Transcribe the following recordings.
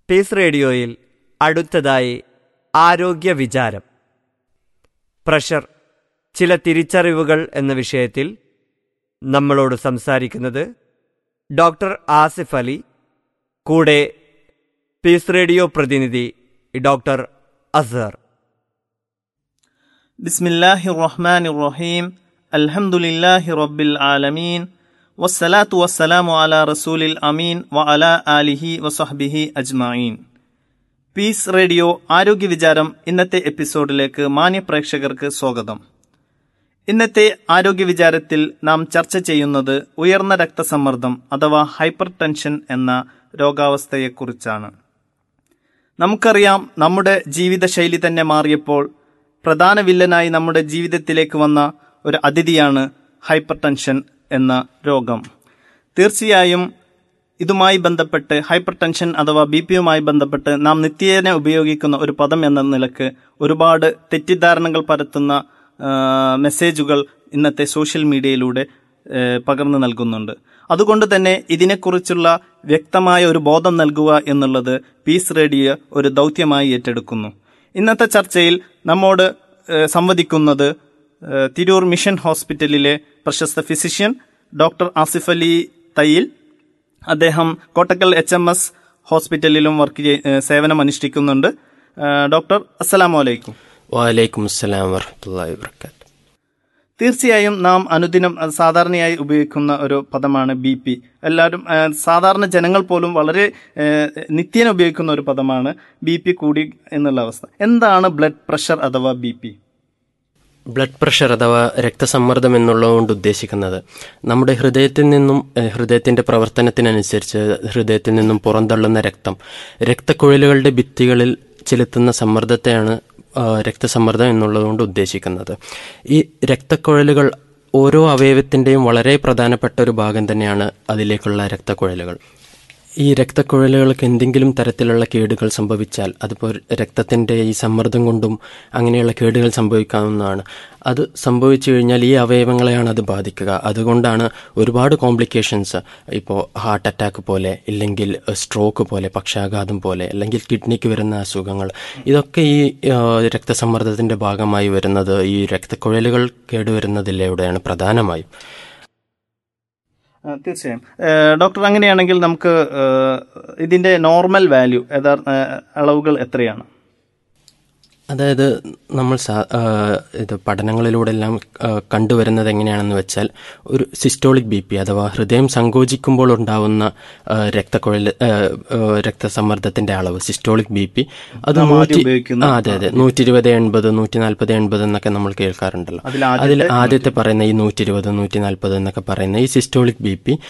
piece റേഡിയോയിൽ അടുത്തതായി ആരോഗ്യ വിചാരം പ്രഷർ ചില തിരിച്ചറിവുകൾ എന്ന വിഷയത്തിൽ നമ്മളോട് സംസാരിക്കുന്നത് ഡോക്ടർ ആസിഫ് അലി കൂടെ പീസ് റേഡിയോ പ്രതിനിധി ഡോക്ടർ അസർ بسم الله الرحمن الرحيم الحمد لله رب العالمين والصلاة والسلام على رسول الأمين وعلى آله وصحبه أجمعين പീസ് റേഡിയോ ആരോഗ്യ വിചാരം ഇന്നത്തെ എപ്പിസോഡിലേക്ക് മാന്യ പ്രേക്ഷകർക്ക് സ്വാഗതം ഇന്നത്തെ ആരോഗ്യ വിചാരത്തിൽ നാം ചർച്ച ചെയ്യുന്നത് ഉയർന്ന രക്തസമ്മർദ്ദം അഥവാ ഹൈപ്പർ ടെൻഷൻ എന്ന രോഗാവസ്ഥയെക്കുറിച്ചാണ് നമുക്കറിയാം നമ്മുടെ ജീവിതശൈലി തന്നെ മാറിയപ്പോൾ പ്രധാന വില്ലനായി നമ്മുടെ ജീവിതത്തിലേക്ക് വന്ന ഒരു അതിഥിയാണ് ഹൈപ്പർ ടെൻഷൻ എന്ന രോഗം തീർച്ചയായും ഇതുമായി ബന്ധപ്പെട്ട് ഹൈപ്പർ ടെൻഷൻ അഥവാ ബി പിയുമായി ബന്ധപ്പെട്ട് നാം നിത്യേന ഉപയോഗിക്കുന്ന ഒരു പദം എന്ന നിലക്ക് ഒരുപാട് തെറ്റിദ്ധാരണകൾ പരത്തുന്ന ആ, മെസ്സേജുകൾ ഇന്നത്തെ സോഷ്യൽ മീഡിയയിലൂടെ ഏ, പകർന്നു നൽകുന്നുണ്ട് അതുകൊണ്ട് തന്നെ ഇതിനെക്കുറിച്ചുള്ള വ്യക്തമായ ഒരു ബോധം നൽകുക എന്നുള്ളത് പീസ് റേഡിയോ ഒരു ദൗത്യമായി ഏറ്റെടുക്കുന്നു ഇന്നത്തെ ചർച്ചയിൽ നമ്മോട് ഏ, സംവദിക്കുന്നത് ഏ, തിരൂർ മിഷൻ ഹോസ്പിറ്റലിലെ പ്രശസ്ത ഫിസിഷ്യൻ ഡോക്ടർ ആസിഫ് അലി തയ്യിൽ അദ്ദേഹം കോട്ടക്കൽ എച്ച് എം എസ് ഹോസ്പിറ്റലിലും വർക്ക് ചെയ് ഏ, സേവനം അനുഷ്ഠിക്കുന്നുണ്ട് ഏ, ഡോക്ടർ അസ്സലാമു അലൈക്കും വലൈക്കും അസ്സലാം വറഹമത്തല്ലാ വാബർക്കാത്തു തീർച്ചയായും നാം അനുദിനം അത് സാധാരണയായി ഉപയോഗിക്കുന്ന ഒരു പദമാണ് ബി പി എല്ലാവരും ആ, സാധാരണ ജനങ്ങൾ പോലും വളരെ ആ, നിത്യേന ഉപയോഗിക്കുന്ന ഒരു പദമാണ് ബി പി കൂടി എന്നുള്ള അവസ്ഥ എന്താണ് ബ്ലഡ് പ്രഷർ അഥവാ ബി പി ബ്ലഡ് പ്രഷർ അഥവാ രക്തസമ്മർദ്ദം എന്നുള്ളതുകൊണ്ട് ഉദ്ദേശിക്കുന്നത് നമ്മുടെ ഹൃദയത്തിൽ നിന്നും ഏഹ്, ഹൃദയത്തിന്റെ പ്രവർത്തനത്തിനനുസരിച്ച് ഹൃദയത്തിൽ നിന്നും പുറന്തള്ളുന്ന രക്തം രക്തക്കുഴലുകളുടെ ഭിത്തികളിൽ ചെലുത്തുന്ന സമ്മർദ്ദത്തെയാണ് ആ, രക്തസമ്മർദ്ദം എന്നുള്ളതുകൊണ്ട് ഉദ്ദേശിക്കുന്നത് ഈ രക്തക്കുഴലുകൾ ഓരോ അവയവത്തിന്റെയും വളരെ പ്രധാനപ്പെട്ട ഒരു ഭാഗം തന്നെയാണ് അതിലേക്കുള്ള രക്തക്കുഴലുകൾ ഈ രക്തക്കുഴലുകൾക്ക് എന്തെങ്കിലും തരത്തിലുള്ള കേടുകൾ സംഭവിച്ചാൽ അതിപ്പോൾ രക്തത്തിന്റെ ഈ സമ്മർദ്ദം കൊണ്ടും അങ്ങനെയുള്ള കേടുകൾ സംഭവിക്കാവുന്നതാണ് അത് സംഭവിച്ചു കഴിഞ്ഞാൽ ഈ അവയവങ്ങളെയാണ് അത് ബാധിക്കുക അതുകൊണ്ടാണ് ഒരുപാട് കോംപ്ലിക്കേഷൻസ് ഇപ്പോൾ ഹാർട്ട് അറ്റാക്ക് പോലെ ഇല്ലെങ്കിൽ സ്ട്രോക്ക് പോലെ പക്ഷാഘാതം പോലെ അല്ലെങ്കിൽ കിഡ്നിക്ക് വരുന്ന അസുഖങ്ങൾ ഇതൊക്കെ ഈ ആ, രക്തസമ്മർദ്ദത്തിന്റെ ഭാഗമായി വരുന്നത് ഈ രക്തക്കുഴലുകൾ കേടുവരുന്നതിലൂടെയാണ് പ്രധാനമായും ആ, തീർച്ചയായും ഏ, ഡോക്ടർ അങ്ങനെയാണെങ്കിൽ നമുക്ക് ഏ, ഇതിന്റെ നോർമൽ വാല്യൂ യഥാർത്ഥ ഏ, അളവുകൾ എത്രയാണ് അതായത് നമ്മൾ സാ- ആ, ഇത് പഠനങ്ങളിലൂടെ എല്ലാം ആ, കണ്ടുവരുന്നത് എങ്ങനെയാണെന്ന് വെച്ചാൽ ഒരു സിസ്റ്റോളിക് ബി പി അഥവാ ഹൃദയം സങ്കോചിക്കുമ്പോൾ ഉണ്ടാവുന്ന ആ, രക്തക്കുഴൽ ആ, ആ, രക്തസമ്മർദ്ദത്തിന്റെ അളവ് സിസ്റ്റോളിക് ബി പി അത് നാം ആദ്യം നൂറ്റി ഉപയോഗിക്കുന്ന- ആ, അതെ അതെ നൂറ്റി ഇരുപത് എൺപത് നൂറ്റി നാൽപ്പത് എൺപത് എന്നൊക്കെ നമ്മൾ കേൾക്കാറുണ്ടല്ലോ അതിൽ അതിൽ ആദ്യത്തെ പറയുന്ന ഈ നൂറ്റി ഇരുപത് നൂറ്റി നാൽപ്പത് എന്നൊക്കെ പറയുന്ന ഈ സിസ്റ്റോളിക് ബി പി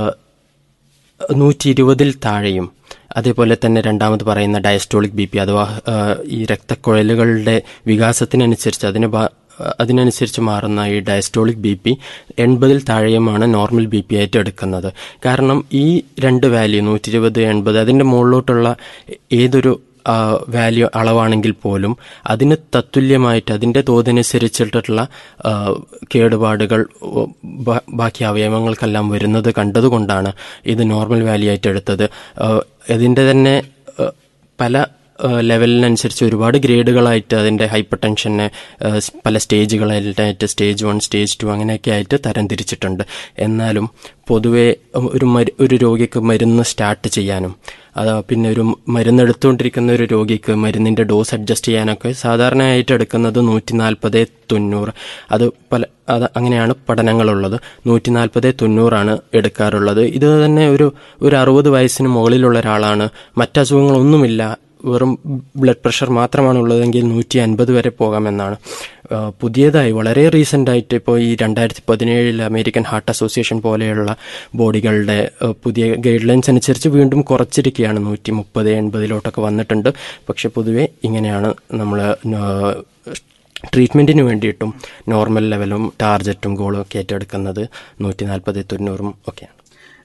നൂറ്റി ഇരുപതിൽ താഴെയും അതേപോലെ തന്നെ രണ്ടാമത് പറയുന്ന ഡയസ്റ്റോളിക് ബി പി അഥവാ ആ, ഈ രക്തക്കുഴലുകളുടെ വികാസത്തിനനുസരിച്ച് അതിന് ബാ- അതിനനുസരിച്ച് മാറുന്ന ഈ ഡയസ്റ്റോളിക് ബി പി എൺപതിൽ താഴെയുമാണ് നോർമൽ ബി പി ആയിട്ട് എടുക്കുന്നത് കാരണം ഈ രണ്ട് വാല്യൂ നൂറ്റി ഇരുപത് എൺപത് അതിൻ്റെ മുകളിലോട്ടുള്ള ഏതൊരു വാല്യൂ അളവാണെങ്കിൽ പോലും അതിന് തത്തുല്യമായിട്ട് അതിൻ്റെ തോതനുസരിച്ചിട്ടുള്ള ആ, കേടുപാടുകൾ ഓ, ബാ- ബാക്കി അവയവങ്ങൾക്കെല്ലാം വരുന്നത് കണ്ടതുകൊണ്ടാണ് ഇത് നോർമൽ വാല്യൂ ആയിട്ട് എടുത്തത് ആ, ഇതിൻ്റെ തന്നെ ആ, പല ആ, ലെവലിനനുസരിച്ച് ഒരുപാട് ഗ്രേഡുകളായിട്ട് അതിൻ്റെ ഹൈപ്പർ ടെൻഷനെ ആ, സ് പല സ്റ്റേജുകളായിട്ട് സ്റ്റേജ് വൺ സ്റ്റേജ് ടു അങ്ങനെയൊക്കെ ആയിട്ട് തരം തിരിച്ചിട്ടുണ്ട് എന്നാലും പൊതുവെ ഒരു മരു ഒരു രോഗിക്ക് മരുന്ന് സ്റ്റാർട്ട് ചെയ്യാനും അതാ പിന്നെ ഒരു മരുന്ന് എടുത്തുകൊണ്ടിരിക്കുന്ന ഒരു രോഗിക്ക് മരുന്നിന്റെ ഡോസ് അഡ്ജസ്റ്റ് ചെയ്യാനൊക്കെ സാധാരണയായിട്ട് എടുക്കുന്നത് നൂറ്റി നാൽപ്പത് തൊണ്ണൂറ് അത് പല അത് അങ്ങനെയാണ് പഠനങ്ങളുള്ളത് നൂറ്റി നാൽപ്പത് തൊണ്ണൂറാണ് എടുക്കാറുള്ളത് ഇത് തന്നെ ഒരു ഒരു അറുപത് വയസ്സിന് മുകളിലുള്ള ഒരാളാണ് മറ്റസുഖങ്ങളൊന്നുമില്ല വെറും ബ്ലഡ് പ്രഷർ മാത്രമാണ് ഉള്ളതെങ്കിൽ നൂറ്റി അൻപത് വരെ പോകാമെന്നാണ് ആ, പുതിയതായി വളരെ റീസെൻ്റ് ആയിട്ട് ഇപ്പോൾ ഈ രണ്ടായിരത്തി പതിനേഴിൽ അമേരിക്കൻ ഹാർട്ട് അസോസിയേഷൻ പോലെയുള്ള ബോഡികളുടെ ആ, പുതിയ ഗൈഡ് ലൈൻസ് അനുസരിച്ച് വീണ്ടും കുറച്ചിരിക്കുകയാണ് നൂറ്റി മുപ്പത് എൺപതിലോട്ടൊക്കെ വന്നിട്ടുണ്ട് പക്ഷെ പൊതുവെ ഇങ്ങനെയാണ് നമ്മൾ ട്രീറ്റ്മെൻറ്റിന് വേണ്ടിയിട്ടും നോർമൽ ലെവലും ടാർജറ്റും ഗോളും ഒക്കെ ഏറ്റെടുക്കുന്നത് നൂറ്റി നാൽപ്പത് തൊണ്ണൂറും ഒക്കെയാണ്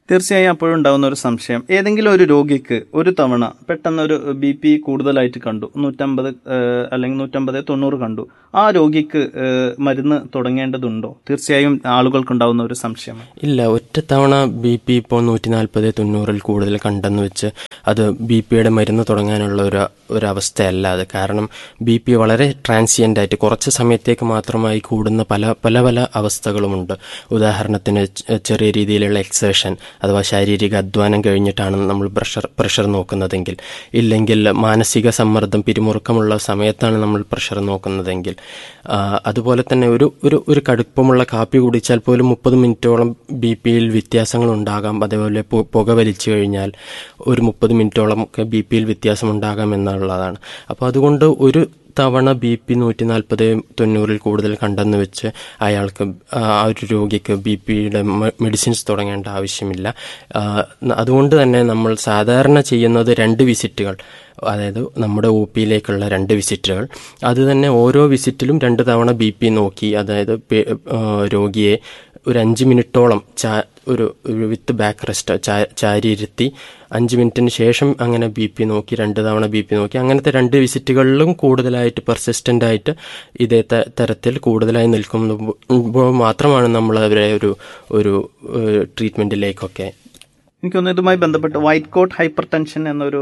തീർച്ചയായും അപ്പോഴും ഉണ്ടാവുന്ന ഒരു സംശയം ഏതെങ്കിലും ഒരു രോഗിക്ക് ഒരു തവണ പെട്ടെന്ന് ഒരു ബി പി കൂടുതലായിട്ട് കണ്ടു നൂറ്റമ്പത് ഏഹ്, അല്ലെങ്കിൽ നൂറ്റമ്പത് തൊണ്ണൂറ് കണ്ടു ആ രോഗിക്ക് ഏഹ്, മരുന്ന് തുടങ്ങേണ്ടതുണ്ടോ തീർച്ചയായും ആളുകൾക്കുണ്ടാവുന്ന ഒരു സംശയം ഇല്ല ഒറ്റത്തവണ ബി പി ഇപ്പോൾ നൂറ്റി നാൽപ്പത് തൊണ്ണൂറിൽ കൂടുതൽ കണ്ടെന്ന് വെച്ച് അത് ബി പിയുടെ മരുന്ന് തുടങ്ങാനുള്ള ഒരു ഒരവസ്ഥയല്ല അത് കാരണം ബി പി വളരെ ട്രാൻസിയൻ്റ് ആയിട്ട് കുറച്ച് സമയത്തേക്ക് മാത്രമായി കൂടുന്ന പല പല പല അവസ്ഥകളുമുണ്ട് ഉദാഹരണത്തിന് ചെ- ചെറിയ രീതിയിലുള്ള എക്സേഷൻ അഥവാ ശാരീരിക അധ്വാനം കഴിഞ്ഞിട്ടാണ് നമ്മൾ പ്രഷർ പ്രഷർ നോക്കുന്നതെങ്കിൽ ഇല്ലെങ്കിൽ മാനസിക സമ്മർദ്ദം പിരിമുറുക്കമുള്ള സമയത്താണ് നമ്മൾ പ്രഷർ നോക്കുന്നതെങ്കിൽ ആ, അതുപോലെ തന്നെ ഒരു ഒരു ഒരു കടുപ്പമുള്ള കാപ്പി കുടിച്ചാൽ പോലും മുപ്പത് മിനിറ്റോളം ബി പിയിൽ വ്യത്യാസങ്ങൾ ഉണ്ടാകാം അതേപോലെ പു- പുക വലിച്ചു കഴിഞ്ഞാൽ ഒരു മുപ്പത് മിനിറ്റോളം ഒക്കെ ബി പിയിൽ വ്യത്യാസം ഉണ്ടാകാം എന്നുള്ളതാണ് അപ്പോൾ അതുകൊണ്ട് ഒരു തവണ ബി പി നൂറ്റി നാൽപ്പത് തൊണ്ണൂറിൽ കൂടുതൽ കണ്ടെന്ന് വെച്ച് അയാൾക്ക് ആ ആ ഒരു രോഗിക്ക് ബി പിയുടെ മെഡിസിൻസ് തുടങ്ങേണ്ട ആവശ്യമില്ല ആ, അതുകൊണ്ട് തന്നെ നമ്മൾ സാധാരണ ചെയ്യുന്നത് രണ്ട് വിസിറ്റുകൾ അതായത് നമ്മുടെ ഒ പിയിലേക്കുള്ള രണ്ട് വിസിറ്റുകൾ അത് തന്നെ ഓരോ വിസിറ്റിലും രണ്ട് തവണ ബി പി നോക്കി അതായത് പേ- ആ, രോഗിയെ ഒരു അഞ്ച് മിനിറ്റോളം ചാ ഒരു ഒരു വിത്ത് ബാക്ക് റെസ്റ്റ് ചാരിയിരുത്തി അഞ്ച് മിനിറ്റിന് ശേഷം അങ്ങനെ ബി പി നോക്കി രണ്ട് തവണ ബി പി നോക്കി അങ്ങനത്തെ രണ്ട് വിസിറ്റുകളിലും കൂടുതലായിട്ട് പെർസിസ്റ്റൻ്റ് ആയിട്ട് ഇതേ ത- തരത്തിൽ കൂടുതലായി നിൽക്കുമ്പോൾ മാത്രമാണ് നമ്മൾ അവരെ ഒരു ഒരു ട്രീറ്റ്മെൻറ്റിലേക്കൊക്കെ എനിക്ക് തോന്നുന്നു ഇതുമായി ബന്ധപ്പെട്ട് വൈറ്റ് കോട്ട് ഹൈപ്പർ ടെൻഷൻ എന്നൊരു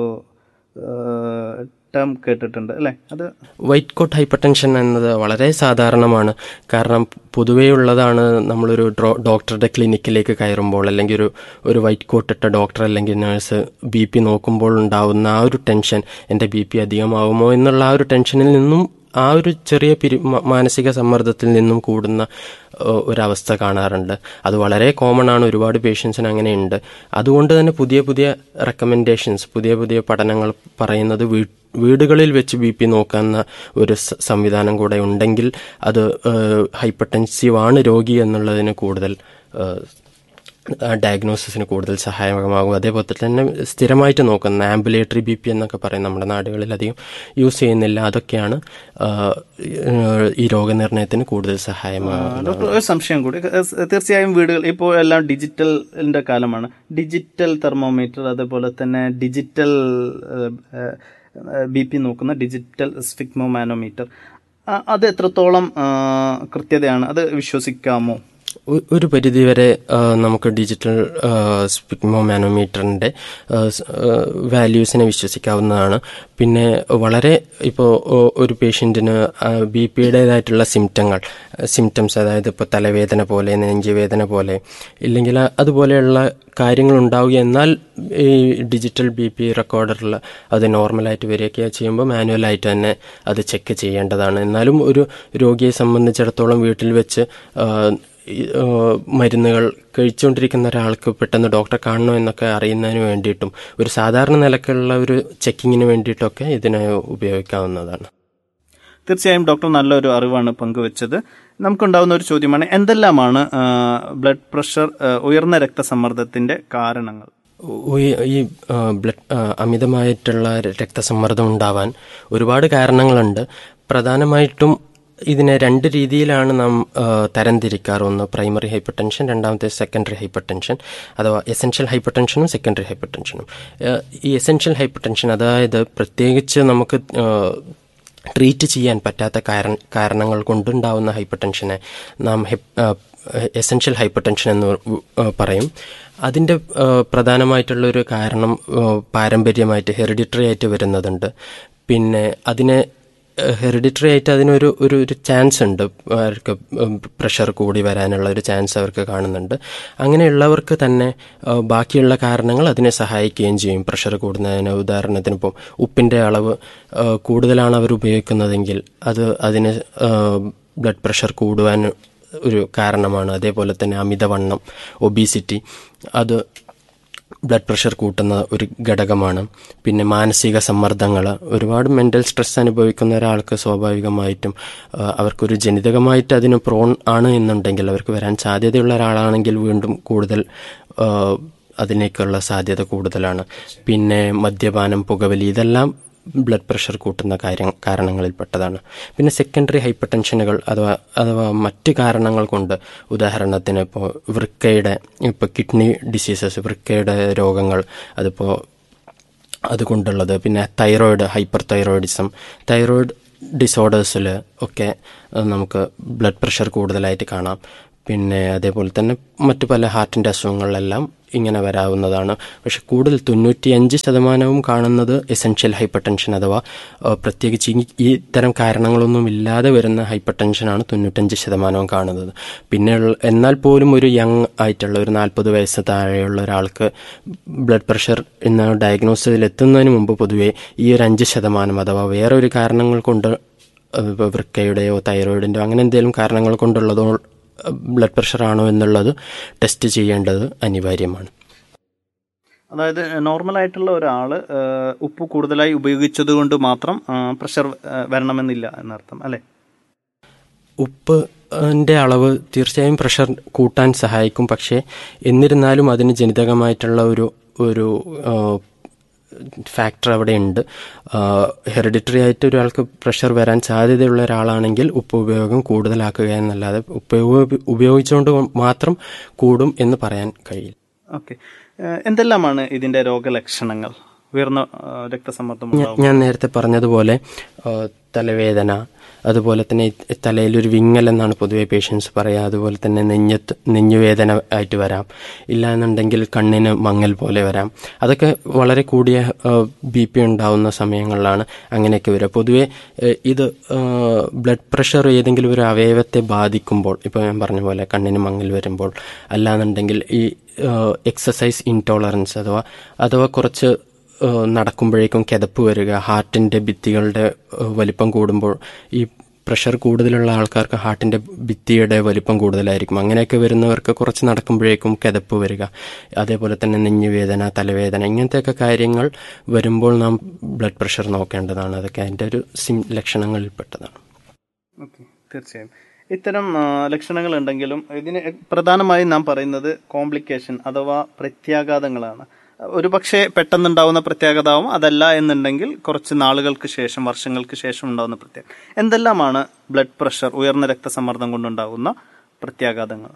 ടേം കേട്ടിട്ടുണ്ട് അല്ലേ അത് വൈറ്റ് കോട്ട് ഹൈപ്പർ ടെൻഷൻ എന്നത് വളരെ സാധാരണമാണ് കാരണം പൊതുവേ ഉള്ളതാണ് നമ്മളൊരു ഡ്രോ- ഡോക്ടറുടെ ക്ലിനിക്കിലേക്ക് കയറുമ്പോൾ അല്ലെങ്കിൽ ഒരു ഒരു വൈറ്റ് കോട്ട് ഇട്ട ഡോക്ടർ അല്ലെങ്കിൽ നഴ്സ് ബി പി നോക്കുമ്പോൾ ഉണ്ടാവുന്ന ആ ഒരു ടെൻഷൻ എൻ്റെ ബി പി അധികമാവുമോ എന്നുള്ള ആ ഒരു ടെൻഷനിൽ നിന്നും ആ ഒരു ചെറിയ പിരി മ- മാനസിക സമ്മർദ്ദത്തിൽ നിന്നും കൂടുന്ന ഏഹ്, ഒരവസ്ഥ കാണാറുണ്ട് അത് വളരെ കോമൺ ആണ് ഒരുപാട് പേഷ്യൻസിന് അങ്ങനെയുണ്ട് അതുകൊണ്ട് തന്നെ പുതിയ പുതിയ റെക്കമെൻഡേഷൻസ് പുതിയ പുതിയ പഠനങ്ങൾ പറയുന്നത് വീ വീടുകളിൽ വെച്ച് ബി പി നോക്കുന്ന ഒരു സ- സംവിധാനം കൂടെ ഉണ്ടെങ്കിൽ അത് ഹൈപ്പർ ടെൻസീവ് ആണ് രോഗി എന്നുള്ളതിന് കൂടുതൽ ഡയഗ്നോസിസിന് കൂടുതൽ സഹായകമാകും അതേപോലെ തന്നെ സ്ഥിരമായിട്ട് നോക്കുന്ന ആംബുലേറ്ററി ബി പി എന്നൊക്കെ പറയും നമ്മുടെ നാടുകളിൽ അധികം യൂസ് ചെയ്യുന്നില്ല അതൊക്കെയാണ് ആ, ഈ രോഗനിർണയത്തിന് കൂടുതൽ സഹായമാകുന്നത് ഡോക്ടർ ഒരു സംശയം കൂടി ഏഹ് തീർച്ചയായും വീടുകൾ ഇപ്പോൾ എല്ലാം ഡിജിറ്റലിന്റെ കാലമാണ് ഡിജിറ്റൽ തെർമോമീറ്റർ അതേപോലെ തന്നെ ഡിജിറ്റൽ ബി പി നോക്കുന്ന ഡിജിറ്റൽ സ്ഫിഗ്മോമാനോമീറ്റർ അത് എത്രത്തോളം ആ, കൃത്യതയാണ് അത് വിശ്വസിക്കാമോ ഒ- ഒരു പരിധിവരെ ആ, നമുക്ക് ഡിജിറ്റൽ സ്പിഗ്മോ മാനോമീറ്ററിന്റെ വാല്യൂസിനെ വിശ്വസിക്കാവുന്നതാണ് പിന്നെ വളരെ ഇപ്പോൾ ഒരു പേഷ്യൻറ്റിന് ബി പിയുടേതായിട്ടുള്ള സിംറ്റങ്ങൾ സിംറ്റംസ് അതായത് ഇപ്പോൾ തലവേദന പോലെ നെഞ്ചുവേദന പോലെ ഇല്ലെങ്കിൽ അതുപോലെയുള്ള കാര്യങ്ങൾ ഉണ്ടാവുക എന്നാൽ ഈ ഡിജിറ്റൽ ബി പി റെക്കോർഡറിൽ അത് നോർമലായിട്ട് വരികയൊക്കെ ചെയ്യുമ്പോൾ മാനുവലായിട്ട് തന്നെ അത് ചെക്ക് ചെയ്യേണ്ടതാണ് എന്നാലും ഒരു രോഗിയെ സംബന്ധിച്ചിടത്തോളം വീട്ടിൽ വെച്ച് ആ, ഈ, ആ, മരുന്നുകൾ കഴിച്ചുകൊണ്ടിരിക്കുന്ന ഒരാൾക്ക് പെട്ടെന്ന് ഡോക്ടറെ കാണണോ എന്നൊക്കെ അറിയുന്നതിന് വേണ്ടിയിട്ടും ഒരു സാധാരണ നിലക്കുള്ള ഒരു ചെക്കിങ്ങിന് വേണ്ടിയിട്ടൊക്കെ ഇതിനെ ഉപയോഗിക്കാവുന്നതാണ് തീർച്ചയായും ഡോക്ടർ നല്ലൊരു അറിവാണ് പങ്കുവച്ചത് നമുക്കുണ്ടാവുന്ന ഒരു ചോദ്യമാണ് എന്തെല്ലാമാണ് ആ, ബ്ലഡ് പ്രഷർ ആ, ഉയർന്ന രക്തസമ്മർദ്ദത്തിന്റെ കാരണങ്ങൾ ഈ- ഈ ആ, ബ്ലഡ് ആ, അമിതമായിട്ടുള്ള രക്തസമ്മർദ്ദം ഉണ്ടാവാൻ ഒരുപാട് കാരണങ്ങളുണ്ട് പ്രധാനമായിട്ടും ഇതിനെ രണ്ട് രീതിയിലാണ് നാം ആ, തരംതിരിക്കാറ് ഒന്ന് പ്രൈമറി ഹൈപ്പർ ടെൻഷൻ രണ്ടാമത്തെ സെക്കൻഡറി ഹൈപ്പർ ടെൻഷൻ അഥവാ എസെൻഷ്യൽ ഹൈപ്പർ ടെൻഷനും സെക്കൻഡറി ഹൈപ്പർ ടെൻഷനും ആ, ഈ എസെൻഷ്യൽ ഹൈപ്പർ ടെൻഷൻ അതായത് പ്രത്യേകിച്ച് നമുക്ക് ആ, ട്രീറ്റ് ചെയ്യാൻ പറ്റാത്ത കാരണ കാരണങ്ങൾ കൊണ്ടുണ്ടാവുന്ന ഹൈപ്പർ ടെൻഷനെ നാം എസെൻഷ്യൽ ഹൈപ്പർ ടെൻഷൻ എന്ന് ആ, പറയും അതിൻ്റെ ആ, പ്രധാനമായിട്ടുള്ള ഒരു കാരണം ആ, പാരമ്പര്യമായിട്ട് ഹെറിഡിറ്ററി ആയിട്ട് വരുന്നതുണ്ട് പിന്നെ അതിനെ ഹെറിഡിറ്ററി ആയിട്ട് അതിനൊരു ഒരു ഒരു ചാൻസ് ഉണ്ട് അവർക്ക് പ്രഷർ കൂടി വരാനുള്ള ഒരു ചാൻസ് അവർക്ക് കാണുന്നുണ്ട് അങ്ങനെയുള്ളവർക്ക് തന്നെ ആ, ബാക്കിയുള്ള കാരണങ്ങൾ അതിനെ സഹായിക്കുകയും ചെയ്യും പ്രഷർ കൂടുന്നതിന് ഉദാഹരണത്തിന് ഇപ്പം ഉപ്പിൻ്റെ അളവ് ആ, കൂടുതലാണ് അവർ ഉപയോഗിക്കുന്നതെങ്കിൽ അത് അതിന് ബ്ലഡ് പ്രഷർ കൂടുവാൻ ഒരു കാരണമാണ് അതേപോലെ തന്നെ അമിതവണ്ണം ഒബീസിറ്റി അത് ബ്ലഡ് പ്രഷർ കൂട്ടുന്ന ഒരു ഘടകമാണ് പിന്നെ മാനസിക സമ്മർദ്ദങ്ങൾ ഒരുപാട് മെൻ്റൽ സ്ട്രെസ് അനുഭവിക്കുന്ന ഒരാൾക്ക് സ്വാഭാവികമായിട്ടും ആ, അവർക്കൊരു ജനിതകമായിട്ട് അതിന് പ്രോൺ ആണ് എന്നുണ്ടെങ്കിൽ അവർക്ക് വരാൻ സാധ്യതയുള്ള ഒരാളാണെങ്കിൽ വീണ്ടും കൂടുതൽ ആ, അതിനേക്കുള്ള സാധ്യത കൂടുതലാണ് പിന്നെ മദ്യപാനം പുകവലി ഇതെല്ലാം ബ്ലഡ് പ്രഷർ കൂട്ടുന്ന കാര്യം കാരണങ്ങളിൽപ്പെട്ടതാണ് പിന്നെ സെക്കൻഡറി ഹൈപ്പർ ടെൻഷനുകൾ അഥവാ അഥവാ മറ്റ് കാരണങ്ങൾ കൊണ്ട് ഉദാഹരണത്തിന് ഇപ്പോൾ വൃക്കയുടെ ഇപ്പോൾ കിഡ്നി ഡിസീസസ് വൃക്കയുടെ രോഗങ്ങൾ അതിപ്പോൾ അതുകൊണ്ടുള്ളത് പിന്നെ തൈറോയിഡ് ഹൈപ്പർ തൈറോയിഡിസം തൈറോയിഡ് ഡിസോർഡേഴ്സിൽ ഒക്കെ അഹ് നമുക്ക് ബ്ലഡ് പ്രഷർ കൂടുതലായിട്ട് കാണാം പിന്നെ അതേപോലെ തന്നെ മറ്റു പല ഹാർട്ടിൻ്റെ അസുഖങ്ങളിലെല്ലാം ഇങ്ങനെ വരാവുന്നതാണ് പക്ഷെ കൂടുതൽ തൊണ്ണൂറ്റിയഞ്ച് ശതമാനവും കാണുന്നത് എസെൻഷ്യൽ ഹൈപ്പർ ടെൻഷൻ അഥവാ അഹ് പ്രത്യേകിച്ച് ഈ- ഈ തരം കാരണങ്ങളൊന്നും ഇല്ലാതെ വരുന്ന ഹൈപ്പർ ടെൻഷനാണ് തൊണ്ണൂറ്റഞ്ച് ശതമാനവും കാണുന്നത് പിന്നെ ഉള്ള- എന്നാൽ പോലും ഒരു യങ് ആയിട്ടുള്ള ഒരു നാൽപ്പത് വയസ്സ് താഴെയുള്ള ഒരാൾക്ക് ബ്ലഡ് പ്രഷർ എന്ന ഡയഗ്നോസിൽ എത്തുന്നതിന് മുമ്പ് പൊതുവേ ഈ ഒരു അഞ്ച് ശതമാനം അഥവാ വേറെ ഒരു കാരണങ്ങൾ കൊണ്ട് അഹ് ഇപ്പൊ വൃക്കയുടെയോ തൈറോയിഡിൻ്റെയോ അങ്ങനെ എന്തെങ്കിലും കാരണങ്ങൾ കൊണ്ടുള്ളതോ ബ്ലഡ് പ്രഷർ ആണോ എന്നുള്ളത് ടെസ്റ്റ് ചെയ്യേണ്ടത് അനിവാര്യമാണ് അതായത് നോർമൽ ആയിട്ടുള്ള ഒരാൾ ഉപ്പ് കൂടുതലായി ഉപയോഗിച്ചത് കൊണ്ട് മാത്രം പ്രഷർ വരണമെന്നില്ല എന്നർത്ഥം അല്ലേ ഉപ്പിൻ്റെ അളവ് തീർച്ചയായും പ്രഷർ കൂട്ടാൻ സഹായിക്കും പക്ഷേ എന്നിരുന്നാലും അതിന് ജനിതകമായിട്ടുള്ള ഒരു ഒരു ഫാക്ടർ അവിടെ ഉണ്ട് ഹെറിഡിറ്ററി ആയിട്ട് ഒരാൾക്ക് പ്രഷർ വരാൻ സാധ്യതയുള്ള ഒരാളാണെങ്കിൽ ഉപ്പ് ഉപയോഗം കൂടുതലാക്കുക എന്നല്ലാതെ ഉപ്പ് ഉപ- ഉപയോഗിച്ചുകൊണ്ട് മാത്രം കൂടും എന്ന് പറയാൻ കഴിയില്ല ഓക്കെ എന്തെല്ലാമാണ് ഇതിന്റെ രോഗലക്ഷണങ്ങൾ ഉയർന്ന ആ, രക്തസമ്മർദ്ദം ഞാ- ഉണ്ടാവും ഞാൻ നേരത്തെ പറഞ്ഞതുപോലെ ആ, തലവേദന അതുപോലെ തന്നെ ഈ തലയിലൊരു വിങ്ങൽ എന്നാണ് പൊതുവെ പേഷ്യൻസ് പറയുക അതുപോലെ തന്നെ നെഞ്ഞത്ത് നെഞ്ഞുവേദന ആയിട്ട് വരാം ഇല്ല എന്നുണ്ടെങ്കിൽ കണ്ണിന് മങ്ങൽ പോലെ വരാം അതൊക്കെ വളരെ കൂടിയ ബി പി ഉണ്ടാവുന്ന സമയങ്ങളിലാണ് അങ്ങനെയൊക്കെ വരിക പൊതുവെ ഏഹ്, ഇത് ബ്ലഡ് പ്രഷർ ഏതെങ്കിലും ഒരു അവയവത്തെ ബാധിക്കുമ്പോൾ ഇപ്പോൾ ഞാൻ പറഞ്ഞ പോലെ കണ്ണിന് മങ്ങൽ വരുമ്പോൾ അല്ലാന്നുണ്ടെങ്കിൽ ഈ എക്സസൈസ് ഇൻടോളറൻസ് അഥവാ അഥവാ കുറച്ച് ഏഹ് നടക്കുമ്പോഴേക്കും കിതപ്പ് വരിക ഹാർട്ടിന്റെ ഭിത്തികളുടെ ഏഹ് വലിപ്പം കൂടുമ്പോൾ ഈ പ്രഷർ കൂടുതലുള്ള ആൾക്കാർക്ക് ഹാർട്ടിന്റെ ഭിത്തിയുടെ വലിപ്പം കൂടുതലായിരിക്കും അങ്ങനെയൊക്കെ വരുന്നവർക്ക് കുറച്ച് നടക്കുമ്പോഴേക്കും കിതപ്പ് വരിക അതേപോലെ തന്നെ നെഞ്ഞുവേദന തലവേദന ഇങ്ങനത്തെയൊക്കെ കാര്യങ്ങൾ വരുമ്പോൾ നാം ബ്ലഡ് പ്രഷർ നോക്കേണ്ടതാണ് അതൊക്കെ അതിൻ്റെ ഒരു സിം ലക്ഷണങ്ങളിൽപ്പെട്ടതാണ് ഓക്കെ തീർച്ചയായും ഇത്തരം ആ, ലക്ഷണങ്ങൾ ഉണ്ടെങ്കിലും ഇതിന് പ്രധാനമായും നാം പറയുന്നത് കോംപ്ലിക്കേഷൻ അഥവാ പ്രത്യാഘാതങ്ങളാണ് ഒരു പക്ഷേ പെട്ടെന്നുണ്ടാവുന്ന പ്രത്യാഘാതമാവും അതല്ല എന്നുണ്ടെങ്കിൽ കുറച്ച് നാളുകൾക്ക് ശേഷം വർഷങ്ങൾക്ക് ശേഷം ഉണ്ടാവുന്ന പ്രത്യേക എന്തെല്ലാമാണ് ബ്ലഡ് പ്രഷർ ഉയർന്ന രക്തസമ്മർദ്ദം കൊണ്ടുണ്ടാകുന്ന പ്രത്യാഘാതങ്ങൾ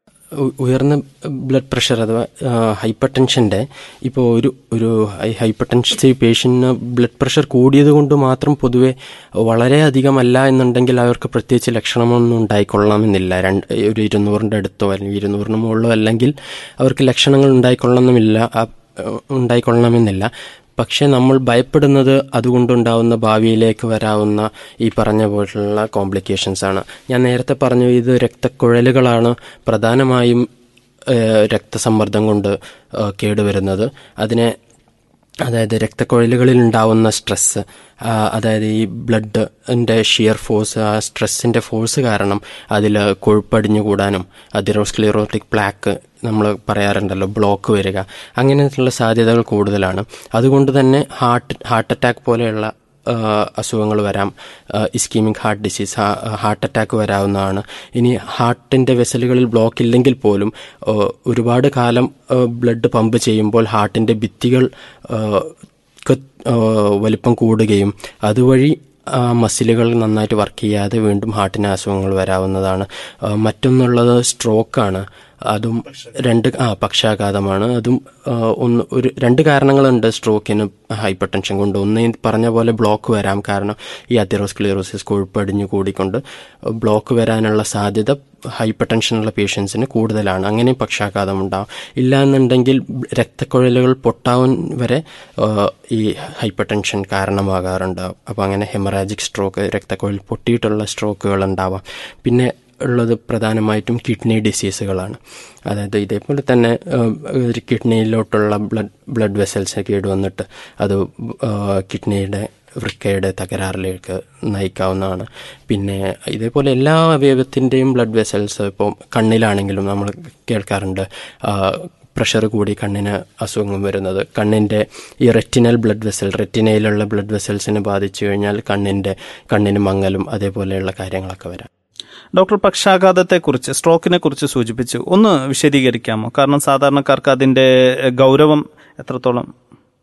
ഉ- ഉയർന്ന ബ്ലഡ് പ്രഷർ അഥവാ ഹൈപ്പർ ടെൻഷൻ്റെ ഇപ്പോൾ ഒരു ഒരു ഹൈപ്പർ ടെൻഷൻസീവ് പേഷ്യൻറ്റിന് ബ്ലഡ് പ്രഷർ കൂടിയത് കൊണ്ട് മാത്രം പൊതുവെ വളരെ അധികമല്ല എന്നുണ്ടെങ്കിൽ അവർക്ക് പ്രത്യേകിച്ച് ലക്ഷണമൊന്നും ഉണ്ടായിക്കൊള്ളണമെന്നില്ല രണ്ട് ഒരു ഇരുന്നൂറിൻ്റെ അടുത്തോ അല്ലെങ്കിൽ ഇരുന്നൂറിന് മുകളിലോ അല്ലെങ്കിൽ അവർക്ക് ലക്ഷണങ്ങൾ ഉണ്ടായിക്കൊള്ളണമെന്നില്ല ആ- ഉണ്ടായിക്കൊള്ളണമെന്നില്ല പക്ഷെ നമ്മൾ ഭയപ്പെടുന്നത് അതുകൊണ്ടുണ്ടാവുന്ന ഭാവിയിലേക്ക് വരാവുന്ന ഈ പറഞ്ഞ പോലുള്ള കോംപ്ലിക്കേഷൻസ് ആണ് ഞാൻ നേരത്തെ പറഞ്ഞു ഇത് രക്തക്കുഴലുകളാണ് പ്രധാനമായും ഏഹ്, രക്തസമ്മർദ്ദം കൊണ്ട് ഏഹ്, കേടുവരുന്നത് അതിനെ അതായത് രക്തക്കുഴലുകളിൽ ഉണ്ടാവുന്ന സ്ട്രെസ് അതായത് ഈ ബ്ലഡിൻ്റെ ഷിയർ ഫോഴ്സ് ആ സ്ട്രെസ്സിൻ്റെ ഫോഴ്സ് കാരണം അതിൽ കൊഴുപ്പടിഞ്ഞു കൂടാനും അതിറോസ്ക്ലിറോട്ടിക് പ്ലാക്ക് നമ്മൾ പറയാറുണ്ടല്ലോ ബ്ലോക്ക് വരിക അങ്ങനെയുള്ള സാധ്യതകൾ കൂടുതലാണ് അതുകൊണ്ട് തന്നെ ഹാർട്ട് ഹാർട്ട് അറ്റാക്ക് പോലെയുള്ള അസുഖങ്ങൾ വരാം ischaemic heart disease heart attack വരാവുന്നതാണ് ഇനി ഹാർട്ടിൻ്റെ വെസലുകളിൽ ബ്ലോക്ക് ഇല്ലെങ്കിൽ പോലും ആ, ഒരുപാട് കാലം ബ്ലഡ് പമ്പ് ചെയ്യുമ്പോൾ ഹാർട്ടിൻ്റെ ഭിത്തികൾ ആ, ക്ക്, ആ, വലിപ്പം കൂടുകയും അതുവഴി ആ മസിലുകൾ നന്നായിട്ട് വർക്ക് ചെയ്യാതെ വീണ്ടും ഹാർട്ടിന് അസുഖങ്ങൾ വരാവുന്നതാണ് ആ, മറ്റൊന്നുള്ളത് സ്ട്രോക്കാണ് അതും രണ്ട് ആ പക്ഷാഘാതമാണ് അതും ആ, ഒന്ന് ഒരു രണ്ട് കാരണങ്ങളുണ്ട് സ്ട്രോക്കിന് ഹൈപ്പർ ടെൻഷൻ കൊണ്ട് ഒന്ന് ഈ പറഞ്ഞ പോലെ ബ്ലോക്ക് വരാം കാരണം ഈ അതിറോസ്ക്ലിയറോസിസ് കൊഴുപ്പടിഞ്ഞു കൂടിക്കൊണ്ട് ബ്ലോക്ക് വരാനുള്ള സാധ്യത ഹൈപ്പർ ടെൻഷനുള്ള പേഷ്യൻസിന് കൂടുതലാണ് അങ്ങനെ പക്ഷാഘാതം ഉണ്ടാവും ഇല്ല എന്നുണ്ടെങ്കിൽ രക്തക്കുഴലുകൾ പൊട്ടാവാൻ വരെ ആ, ഈ ഹൈപ്പർ ടെൻഷൻ കാരണമാകാറുണ്ട് അപ്പോൾ അങ്ങനെ ഹെമറാജിക് സ്ട്രോക്ക് രക്തക്കുഴൽ പൊട്ടിയിട്ടുള്ള സ്ട്രോക്കുകൾ ഉണ്ടാവാം പിന്നെ ഉള്ളത് പ്രധാനമായിട്ടും കിഡ്നി ഡിസീസുകളാണ് അതായത് ഇതേപോലെ തന്നെ ആ, ഒരു കിഡ്നിയിലോട്ടുള്ള ബ്ലഡ് ബ്ലഡ് വെസൽസ് കേടുവന്നിട്ട് അത് ആ, കിഡ്നിയുടെ വൃക്കയുടെ തകരാറിലേക്ക് നയിക്കാവുന്നതാണ് പിന്നെ ഇതേപോലെ എല്ലാ അവയവത്തിൻ്റെയും ബ്ലഡ് വെസൽസ് ഇപ്പോൾ കണ്ണിലാണെങ്കിലും നമ്മൾ കേൾക്കാറുണ്ട് ആ, പ്രഷർ കൂടി കണ്ണിന് അസുഖം വരുന്നത് കണ്ണിൻ്റെ ഈ റെറ്റിനൽ ബ്ലഡ് വെസൽ റെറ്റിനയിലുള്ള ബ്ലഡ് വെസൽസിനെ ബാധിച്ചു കഴിഞ്ഞാൽ കണ്ണിൻ്റെ കണ്ണിന് മങ്ങലും അതേപോലെയുള്ള കാര്യങ്ങളൊക്കെ വരാം ഡോക്ടർ പക്ഷാഘാതത്തെക്കുറിച്ച് സ്ട്രോക്കിനെ കുറിച്ച് സൂചിപ്പിച്ചു ഒന്ന് വിശദീകരിക്കാമോ കാരണം സാധാരണക്കാർക്ക് അതിന്റെ എഹ്, ഗൗരവം എത്രത്തോളം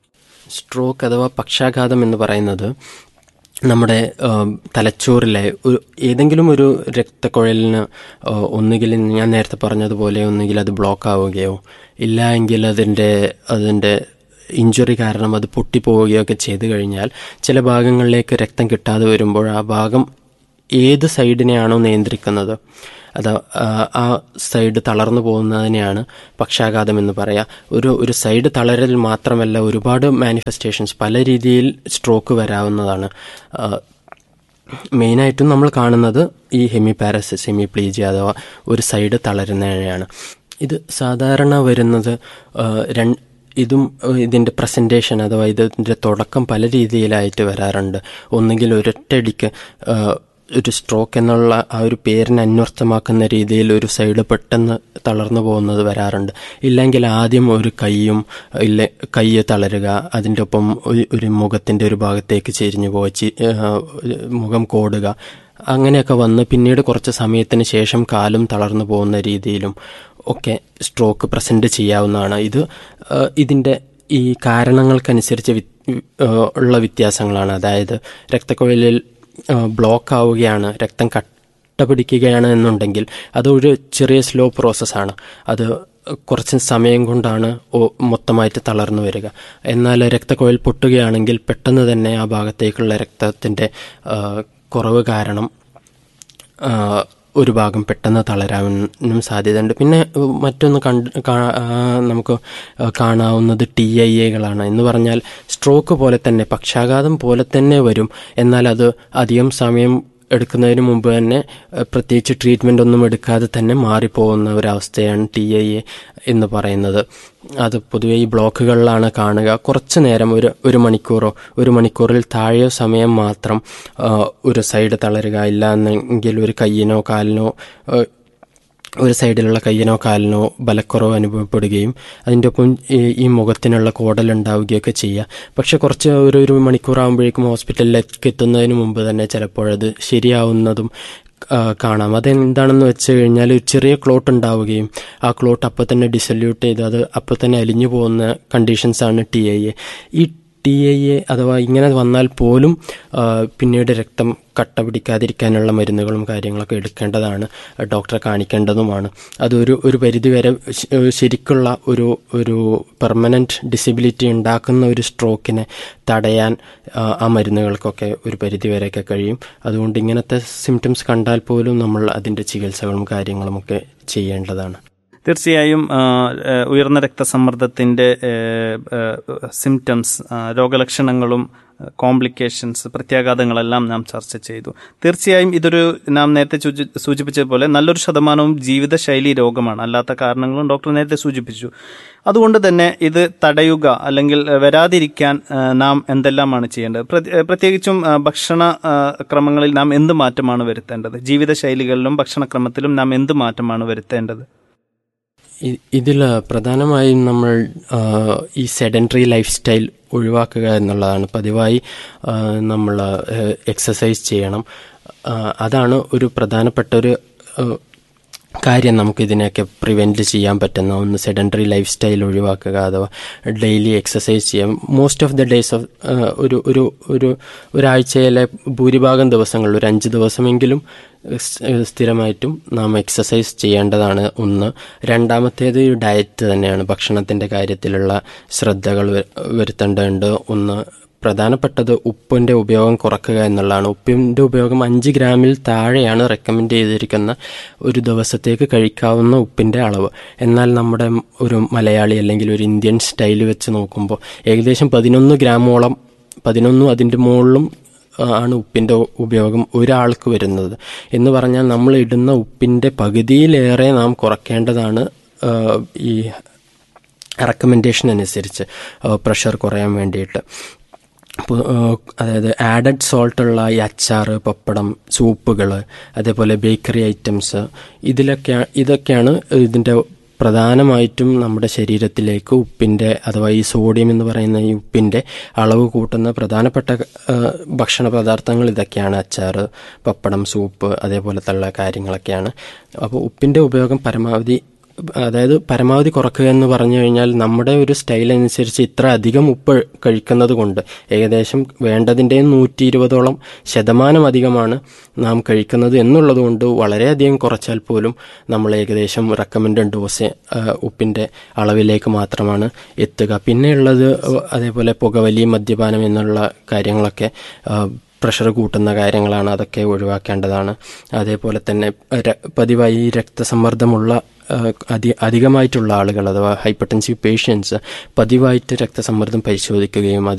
സ്ട്രോക്ക് അഥവാ പക്ഷാഘാതം എന്ന് പറയുന്നത് നമ്മുടെ ആം, തലച്ചോറിലെ ഒരു ഏതെങ്കിലും ഒരു രക്തക്കുഴലിന് ആ, ഒന്നുകിൽ ഞാൻ നേരത്തെ പറഞ്ഞതുപോലെ ഒന്നുകിൽ അത് ബ്ലോക്ക് ആവുകയോ ഇല്ല എങ്കിൽ അതിൻ്റെ അതിൻ്റെ ഇഞ്ചുറി കാരണം അത് പൊട്ടിപ്പോവുകയോ ഒക്കെ ചെയ്തു കഴിഞ്ഞാൽ ചില ഭാഗങ്ങളിലേക്ക് രക്തം കിട്ടാതെ വരുമ്പോൾ ആ ഭാഗം ഏത് സൈഡിനെയാണോ നിയന്ത്രിക്കുന്നത് അത് ആ, ആ സൈഡ് തളർന്നു പോകുന്നതിനെയാണ് പക്ഷാഘാതം എന്ന് പറയാം ഒരു ഒരു സൈഡ് തളരൽ മാത്രമല്ല ഒരുപാട് മാനിഫെസ്റ്റേഷൻസ് പല രീതിയിൽ സ്ട്രോക്ക് വരാവുന്നതാണ് ആ, മെയിനായിട്ടും നമ്മൾ കാണുന്നത് ഈ ഹെമിപാരസിസ് ഹെമിപ്ലീജിയ അഥവാ ഒരു സൈഡ് തളരുന്നതിനെയാണ് ഇത് സാധാരണ വരുന്നത് ആ, രണ്ട് ഇതും ഏഹ്, ഇതിൻ്റെ പ്രസൻറ്റേഷൻ അഥവാ ഇതിൻ്റെ തുടക്കം പല രീതിയിലായിട്ട് വരാറുണ്ട് ഒന്നുകിൽ ഒരൊറ്റയടിക്ക് ഏഹ്, ഒരു സ്ട്രോക്ക് എന്നുള്ള ആ ഒരു പേരിനെ അന്വർത്ഥമാക്കുന്ന രീതിയിൽ ഒരു സൈഡ് പെട്ടെന്ന് തളർന്നു പോകുന്നത് വരാറുണ്ട് ഇല്ലെങ്കിൽ ആദ്യം ഒരു കൈയും ഇല്ല കൈ തളരുക അതിൻ്റെ ഒപ്പം ഒരു- ഒരു മുഖത്തിൻ്റെ ഒരു ഭാഗത്തേക്ക് ചെരിഞ്ഞു പോയി മുഖം കോടുക അങ്ങനെയൊക്കെ വന്ന് പിന്നീട് കുറച്ച് സമയത്തിന് ശേഷം കാലും തളർന്നു പോകുന്ന രീതിയിലും ഒക്കെ സ്ട്രോക്ക് പ്രസന്റ് ചെയ്യാവുന്നതാണ് ഇത് ആ, ഇതിൻ്റെ ഈ കാരണങ്ങൾക്കനുസരിച്ച് വി- ആ, ഉള്ള വ്യത്യാസങ്ങളാണ് അതായത് രക്തക്കുഴലിൽ ബ്ലോക്ക് ആവുകയാണ് രക്തം കട്ട പിടിക്കുകയാണ് എന്നുണ്ടെങ്കിൽ അത് ഒരു ചെറിയ സ്ലോ പ്രോസസ്സാണ് അത് കുറച്ച് സമയം കൊണ്ടാണ് ഓ- മൊത്തമായിട്ട് തളർന്നു വരിക എന്നാൽ രക്തക്കുഴൽ പൊട്ടുകയാണെങ്കിൽ പെട്ടെന്ന് തന്നെ ആ ഭാഗത്തേക്കുള്ള രക്തത്തിൻ്റെ ആ, കുറവ് കാരണം ആ, ഒരു ഭാഗം പെട്ടെന്ന് തളരാനും സാധ്യതയുണ്ട് പിന്നെ ഉം, മറ്റൊന്ന് കണ്ട് കാ- ആ, നമുക്ക് ആ, കാണാവുന്നത് ടി ഐ എകളാണ് എന്ന് പറഞ്ഞാൽ സ്ട്രോക്ക് പോലെ തന്നെ പക്ഷാഘാതം പോലെ തന്നെ വരും എന്നാൽ അത് അധികം സമയം എടുക്കുന്നതിന് മുമ്പ് തന്നെ ആ, പ്രത്യേകിച്ച് ട്രീറ്റ്മെൻ്റ് ഒന്നും എടുക്കാതെ തന്നെ മാറിപ്പോകുന്ന ഒരവസ്ഥയാണ് ടി ഐ എ എന്ന് പറയുന്നത് അത് പൊതുവെ ഈ ബ്ലോക്കുകളിലാണ് കാണുക കുറച്ച് നേരം ഒരു ഒരു മണിക്കൂറോ ഒരു മണിക്കൂറിൽ താഴെയോ സമയം മാത്രം ആ, ഒരു സൈഡ് തളരുക ഇല്ല എന്നെങ്കിൽ ഒരു കയ്യിനോ കാലിനോ ആ, ഒരു സൈഡിലുള്ള കയ്യിനോ കാലിനോ ബലക്കുറവ് അനുഭവപ്പെടുകയും അതിൻ്റെ ഒപ്പം ഈ ഈ മുഖത്തിനുള്ള കോടൽ ഉണ്ടാവുകയൊക്കെ ചെയ്യുക പക്ഷെ കുറച്ച് ഒരു ഒരു മണിക്കൂറാകുമ്പോഴേക്കും ഹോസ്പിറ്റലിലേക്ക് എത്തുന്നതിന് മുമ്പ് തന്നെ ചിലപ്പോഴത് ശരിയാവുന്നതും ആ, കാണാം അതെന്താണെന്ന് വെച്ച് കഴിഞ്ഞാൽ ഒരു ചെറിയ ക്ലോട്ട് ഉണ്ടാവുകയും ആ ക്ലോട്ട് അപ്പോൾ തന്നെ ഡിസല്യൂട്ട് ചെയ്ത് അത് അപ്പോൾ തന്നെ അലിഞ്ഞു പോകുന്ന കണ്ടീഷൻസാണ് ടി ഐ എ ഈ ടി ഐ എ അഥവാ ഇങ്ങനെ വന്നാൽ പോലും ആ, പിന്നീട് രക്തം കട്ട പിടിക്കാതിരിക്കാനുള്ള മരുന്നുകളും കാര്യങ്ങളൊക്കെ എടുക്കേണ്ടതാണ് ഡോക്ടറെ കാണിക്കേണ്ടതുമാണ് അതൊരു ഒരു പരിധിവരെ ശ- ശരിക്കുള്ള ഒരു ഒരു പെർമനൻറ്റ് ഡിസബിലിറ്റി ഉണ്ടാക്കുന്ന ഒരു സ്ട്രോക്കിനെ തടയാൻ ആ, ആ മരുന്നുകൾക്കൊക്കെ ഒരു പരിധിവരെയൊക്കെ കഴിയും അതുകൊണ്ട് ഇങ്ങനത്തെ സിംറ്റംസ് കണ്ടാൽ പോലും നമ്മൾ അതിൻ്റെ ചികിത്സകളും കാര്യങ്ങളുമൊക്കെ ചെയ്യേണ്ടതാണ് തീർച്ചയായും ആ, ആ, ഉയർന്ന രക്തസമ്മർദ്ദത്തിന്റെ സിംറ്റംസ് രോഗലക്ഷണങ്ങളും കോംപ്ലിക്കേഷൻസ് പ്രത്യാഘാതങ്ങളെല്ലാം നാം ചർച്ച ചെയ്തു തീർച്ചയായും ഇതൊരു നാം നേരത്തെ സൂചി- സൂചിപ്പിച്ചതുപോലെ നല്ലൊരു ശതമാനവും ജീവിതശൈലി രോഗമാണ് അല്ലാത്ത കാരണങ്ങളും ഡോക്ടർ നേരത്തെ സൂചിപ്പിച്ചു അതുകൊണ്ട് തന്നെ ഇത് തടയുക അല്ലെങ്കിൽ ആ, വരാതിരിക്കാൻ ആ, നാം എന്തെല്ലാമാണ് ചെയ്യേണ്ടത് പ്രത്യ- പ്രത്യേകിച്ചും ആ, ഭക്ഷണ ആ, ക്രമങ്ങളിൽ നാം എന്ത് മാറ്റമാണ് വരുത്തേണ്ടത് ജീവിതശൈലികളിലും ഭക്ഷണക്രമത്തിലും നാം എന്ത് മാറ്റമാണ് വരുത്തേണ്ടത് ഇതിൽ പ്രധാനമായും നമ്മൾ ആ, ഈ സെഡൻറ്ററി ലൈഫ് സ്റ്റൈൽ ഒഴിവാക്കുക എന്നുള്ളതാണ് പതിവായി ആ, നമ്മൾ എക്സസൈസ് ചെയ്യണം ആ, അതാണ് ഒരു പ്രധാനപ്പെട്ട ഒരു ആ, കാര്യം നമുക്ക് ഇതിനെയൊക്കെ പ്രിവെൻറ്റ് ചെയ്യാൻ പറ്റുന്ന ഒന്ന് സെഡൻറ്ററി ലൈഫ് സ്റ്റൈൽ ഒഴിവാക്കുക അഥവാ ഡെയിലി എക്സസൈസ് ചെയ്യാം most of the days of ഒരു ഒരു ഒരു ഒരാഴ്ചയിലെ ഭൂരിഭാഗം ദിവസങ്ങളിൽ ഒരു അഞ്ച് ദിവസമെങ്കിലും സ്- സ്ഥിരമായിട്ടും നാം എക്സസൈസ് ചെയ്യേണ്ടതാണ് ഒന്ന് രണ്ടാമത്തേത് ഈ ഡയറ്റ് തന്നെയാണ് ഭക്ഷണത്തിൻ്റെ കാര്യത്തിലുള്ള ശ്രദ്ധകൾ വ- വരുത്തേണ്ടതുണ്ട് ഒന്ന് പ്രധാനപ്പെട്ടത് ഉപ്പിൻ്റെ ഉപയോഗം കുറക്കുക എന്നുള്ളതാണ് ഉപ്പിൻ്റെ ഉപയോഗം അഞ്ച് ഗ്രാമിൽ താഴെയാണ് റെക്കമെൻഡ് ചെയ്തിരിക്കുന്ന ഒരു ദിവസത്തേക്ക് കഴിക്കാവുന്ന ഉപ്പിൻ്റെ അളവ് എന്നാൽ നമ്മുടെ ഒരു മലയാളി അല്ലെങ്കിൽ ഒരു ഇന്ത്യൻ സ്റ്റൈൽ വെച്ച് നോക്കുമ്പോൾ ഏകദേശം പതിനൊന്ന് ഗ്രാമോളം പതിനൊന്നും അതിൻ്റെ മുകളിലും ആ, ആണ് ഉപ്പിൻ്റെ ഉപയോഗം ഒരാൾക്ക് വരുന്നത് എന്ന് പറഞ്ഞാൽ നമ്മൾ ഇടുന്ന ഉപ്പിൻ്റെ പകുതിയിലേറെ നാം കുറയ്ക്കേണ്ടതാണ് ആ, ഈ റെക്കമെൻഡേഷൻ അനുസരിച്ച് പ്രഷർ കുറയാൻ വേണ്ടിയിട്ട് അപ്പോൾ അതായത് ആഡഡ് സോൾട്ടുള്ള ഈ അച്ചാർ പപ്പടം സൂപ്പുകൾ അതേപോലെ ബേക്കറി ഐറ്റംസ് ഇതിലൊക്കെ ഇതൊക്കെയാണ് ഇതിൻ്റെ പ്രധാനമായിട്ടും നമ്മുടെ ശരീരത്തിലേക്ക് ഉപ്പിൻ്റെ അഥവാ ഈ സോഡിയം എന്ന് പറയുന്ന ഈ ഉപ്പിൻ്റെ അളവ് കൂട്ടുന്ന പ്രധാനപ്പെട്ട ആ, ഭക്ഷണ പദാർത്ഥങ്ങൾ ഇതൊക്കെയാണ് അച്ചാർ പപ്പടം സൂപ്പ് അതേപോലത്തുള്ള കാര്യങ്ങളൊക്കെയാണ് അപ്പോൾ ഉപ്പിൻ്റെ ഉപയോഗം പരമാവധി അതായത് പരമാവധി കുറക്കുക എന്ന് പറഞ്ഞു കഴിഞ്ഞാൽ നമ്മുടെ ഒരു സ്റ്റൈൽ അനുസരിച്ച് ഇത്ര അധികം ഉപ്പ് കഴിക്കുന്നത് കൊണ്ട് ഏകദേശം വേണ്ടതിൻ്റെ നൂറ്റി ഇരുപതോളം ശതമാനം അധികമാണ് നാം കഴിക്കുന്നത് എന്നുള്ളത് കൊണ്ട് വളരെയധികം കുറച്ചാൽ പോലും നമ്മൾ ഏകദേശം റെക്കമെൻഡ് ഡോസ് ഉപ്പിൻ്റെ അളവിലേക്ക് മാത്രമാണ് എത്തുക പിന്നെയുള്ളത് അതേപോലെ പുകവലി മദ്യപാനം എന്നുള്ള കാര്യങ്ങളൊക്കെ ആ, പ്രഷർ കൂട്ടുന്ന കാര്യങ്ങളാണ് അതൊക്കെ ഒഴിവാക്കേണ്ടതാണ് അതേപോലെ തന്നെ ര- പതിവായി ഈ രക്തസമ്മർദ്ദമുള്ള ആ, അധി അധികമായിട്ടുള്ള ആളുകൾ അഥവാ ഹൈപ്പർടെൻസീവ് പേഷ്യൻസ് പതിവായിട്ട് രക്തസമ്മർദ്ദം പരിശോധിക്കുകയും അത്